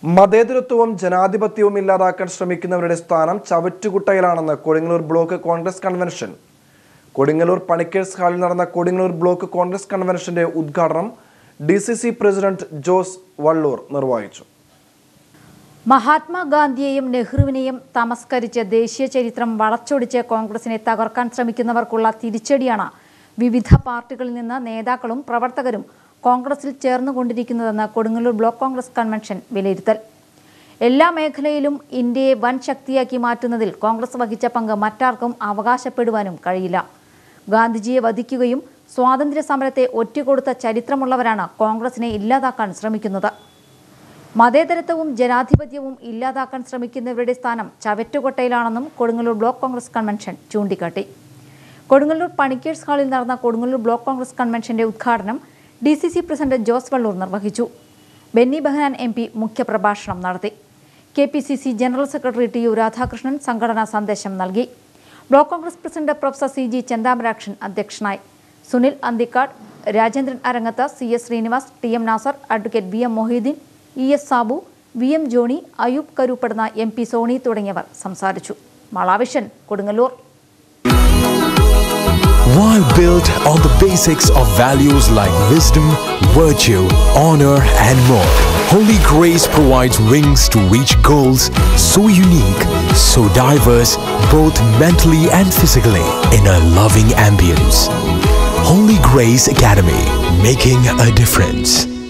മതേതരത്വവും ജനാധിപത്യവും ഇല്ലാതാക്കാൻ ശ്രമിക്കുന്നവരുടെ സ്ഥാനം ചവറ്റുകുട്ടയിലാണെന്ന് Kodungallur block Congress convention Kodungallur Panickers ഹാളിൽ നടന്ന കൊടുങ്ങല്ലൂർ ബ്ലോക്ക് കോൺഗ്രസ് കൺവെൻഷന്റെ ഉദ്ഘാടനം D C C president Jose Valloor നിർവഹിച്ചു മഹാത്മാഗാന്ധിയെയും നെഹ്റുവിനെയും തമസ്കരിച്ച് ദേശീയ ചരിത്രം വളച്ചൊടിച്ച് കോൺഗ്രസിനെ തകർക്കാൻ ശ്രമിക്കുന്നവർക്കുള്ള തിരിച്ചടിയാണ് വിവിധ പാർട്ടികളിൽ നിന്ന് നേതാക്കളും പ്രവർത്തകരും കോൺഗ്രസിൽ ചേർന്നുകൊണ്ടിരിക്കുന്നതെന്ന് കൊടുങ്ങല്ലൂർ ബ്ലോക്ക് കോൺഗ്രസ് കൺവെൻഷൻ വിലയിരുത്തൽ എല്ലാ മേഖലയിലും ഇന്ത്യയെ വൻ ശക്തിയാക്കി മാറ്റുന്നതിൽ കോൺഗ്രസ് വഹിച്ച പങ്ക് മറ്റാർക്കും അവകാശപ്പെടുവാനും കഴിയില്ല ഗാന്ധിജിയെ വധിക്കുകയും സ്വാതന്ത്ര്യ സമരത്തെ ഒറ്റുകൊടുത്ത ചരിത്രമുള്ളവരാണ് കോൺഗ്രസിനെ ഇല്ലാതാക്കാൻ ശ്രമിക്കുന്നത് മതേതരത്വവും ജനാധിപത്യവും ഇല്ലാതാക്കാൻ ശ്രമിക്കുന്നവരുടെ സ്ഥാനം ചവറ്റുകൊട്ടയിലാണെന്നും കൊടുങ്ങല്ലൂർ ബ്ലോക്ക് കോൺഗ്രസ് കൺവെൻഷൻ ചൂണ്ടിക്കാട്ടി കൊടുങ്ങല്ലൂർ പണിക്കേഴ്സ് ഹാളിൽ നടന്ന കൊടുങ്ങല്ലൂർ ബ്ലോക്ക് കോൺഗ്രസ് കൺവെൻഷന്റെ ഉദ്ഘാടനം D C C president Jose Valloor നിർവഹിച്ചു ബെന്നി ബെഹനാൻ എം പി മുഖ്യപ്രഭാഷണം നടത്തി K P C C general secretary T U Radhakrishnan സംഘടനാ സന്ദേശം നൽകി block Congress president professor C G Chenthamarakshan അധ്യക്ഷനായി Sunil Anthikad Rajendran Arangath C S Srinivas T M Nasar advocate V M Moheeddin E S Sabu V M Johnny Ayub Karupadanna M P Sony തുടങ്ങിയവർ സംസാരിച്ചു മളാവിഷൻ Kodungallur While built on the basics of values like wisdom, virtue, honor, and more, Holy Grace provides wings to reach goals so unique, so diverse, both mentally and physically, in a loving ambience. Holy Grace Academy, making a difference.